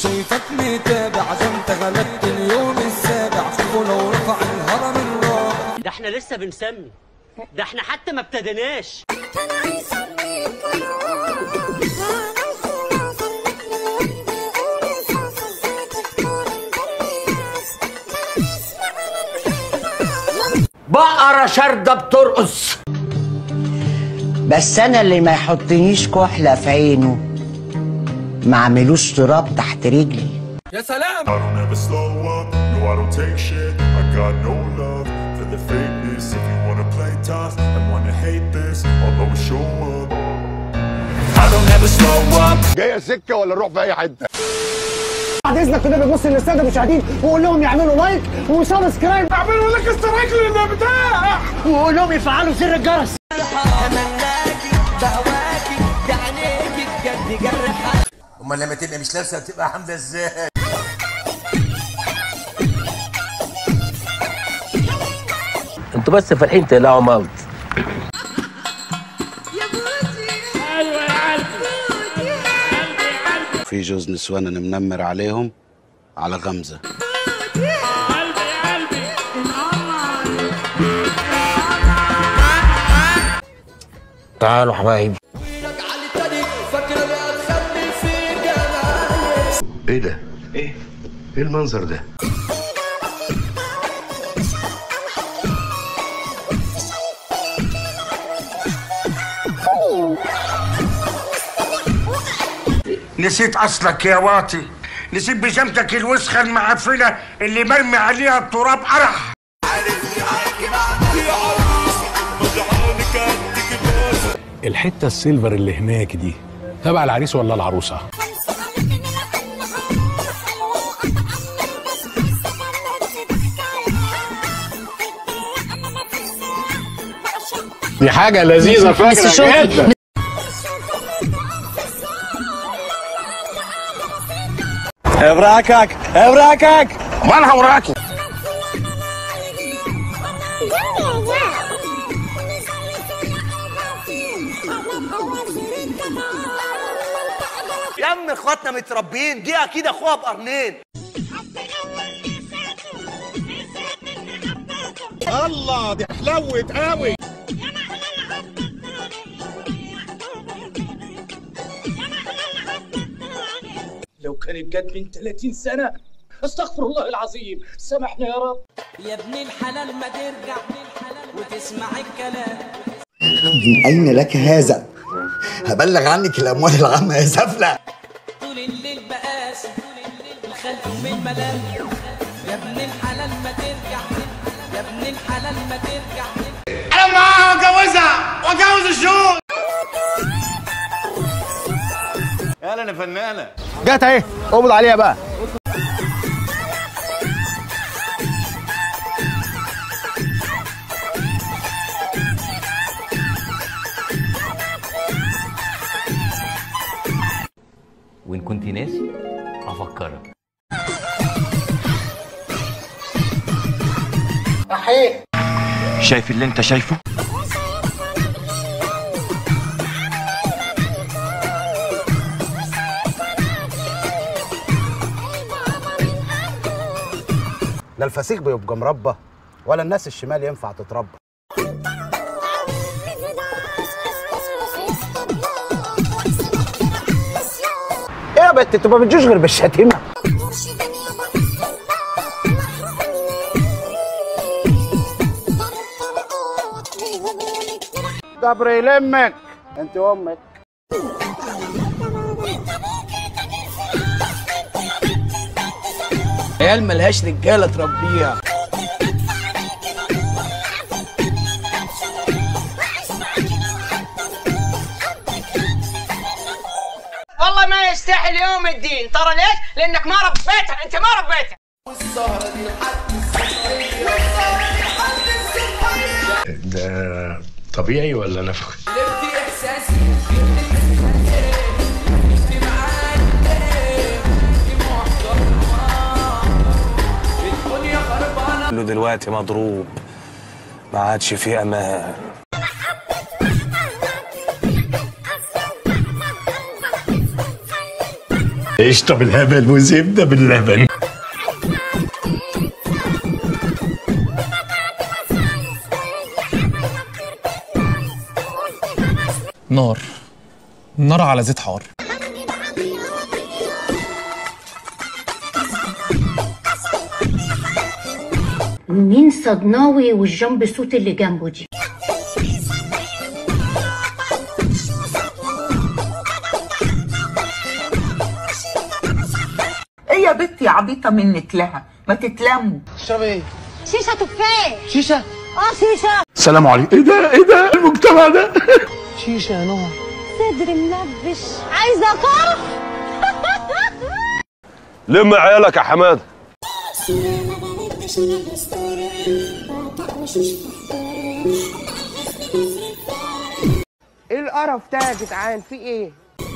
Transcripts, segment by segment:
شايفك متابع عشان غلبت اليوم السابع شوفوا لو رفع الهرم الرابع ده احنا لسه بنسمي ده احنا حتى ما ابتديناش بقرة شاردة بترقص بس انا اللي ما يحطنيش كحلة في عينه ما عملوش تراب تحت رجلي يا سلام I don't ever slow up, no I don't take shit I got no love for the fakeness If you wanna play tough and wanna hate this I'll always show up I don't ever slow up جايه سكه ولا نروح في اي حته بعد اذنك كده بتبص للساده المشاهدين وقول لهم يعملوا لايك وسبسكرايب اعملوا لك اشتراك للبتاع وقول لهم يفعلوا زر الجرس امال لما تبقى مش لابسه بتبقى عامله ازاي انتوا بس فالحين تقلعوا موت في جوز نسوان انا منمر عليهم على غمزه تعالوا حبايبي ايه ده؟ ايه؟ ايه المنظر ده؟ نسيت اصلك يا واطي نسيت بيجامتك الوسخه المعفنه اللي مرمي عليها التراب قرح الحته السيلفر اللي هناك دي تبع العريس ولا العروسه دي حاجه لذيذه فاكره جدا ابراكك ابراكك مالها وراكي يا ام اخواتنا متربيين دي اكيد اخوها بقرنين الله دي حلوت قوي لو كانت جت من 30 سنه استغفر الله العظيم سامحنا يا رب يا ابن الحلال ما ترجع وتسمع الكلام من اين لك هذا هبلغ عنك الاموال العامه يا سفله طول الليل بقاس الخلف من ملام يا ابن الحلال ما ترجع يا ابن الحلال ما ترجع انا معاها واتجوزها واتجوز الشهور يلا انا فنانه جت اهي قبض عليها بقى وان كنت ناسي افكرك شايف اللي انت شايفه لا الفسيخ بيبقى مربى ولا الناس الشمال ينفع تتربى ايه يا بت انتوا ما بتجوش غير بالشتيمه جبر يلمك انت وامك عيال ملهاش رجاله تربيها والله ما يستاهل يوم الدين ترى ليش لانك ما ربيتها انت ما ربيتها ده طبيعي ولا نفخ كله دلوقتي مضروب ما عادش فيه امان قشطه بالهبل وزبده باللبن نار نار على زيت حار مين صدناوي والجنب صوت اللي جنبه دي ايه يا بنت يا عبيطه منك لها ما تتلموا اشرب ايه شيشه تفاح شيشه اه شيشه السلام عليكم ايه ده ايه ده المجتمع ده شيشه يا نور صدر منبش عايزه كار لم عيالك يا حماد ايه القرف ده يا جدعان في ايه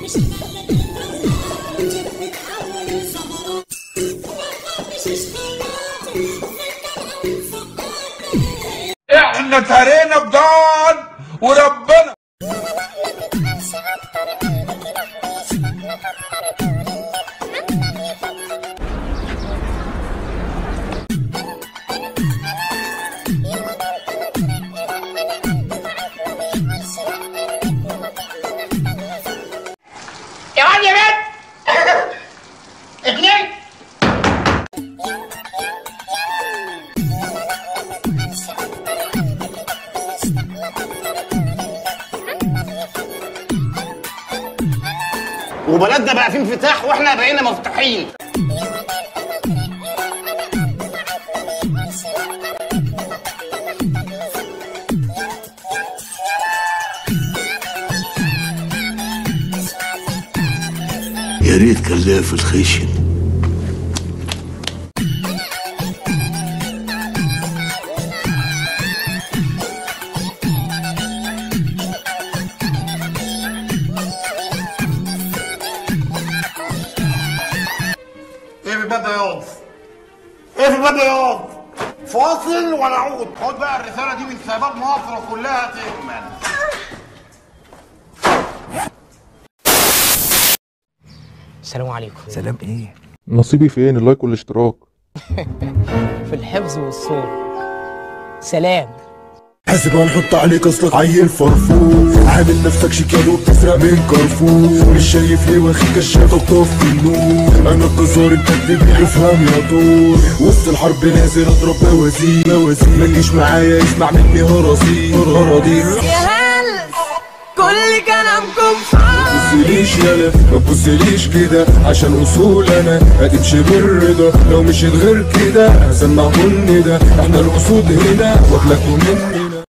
احنا ترينا بجد وربنا يا واد يا بنت اتنين وبلدنا بقى فيه انفتاح واحنا بقينا مفتوحين يا ريت كان ليا في الخيشن ايه في باب ياض ايه في باب ياض فاصل ونعود خد بقى الرساله دي من شباب مصر كلها تكمل السلام عليكم سلام ايه نصيبي فين اللايك والاشتراك في الحفظ والصوت سلام حاسب هنحط عليك اصلك عيل فرفور عامل نفسك شيكان وبتسرق من كارفور مش شايف ليه واخد كشافك طف النور انا الجزار انت الكبير افهم يا طور وسط الحرب نازل اضرب بوازير بوازير ما تجيش معايا اسمع مني هرازير هرازير يا هل كل كلامكم تبصليش يالا ما تبصليش كده عشان اصول انا هتمشي بالرضا لو مشيت غير كده هسمع كل ده احنا الاسود هنا واكلكوا مني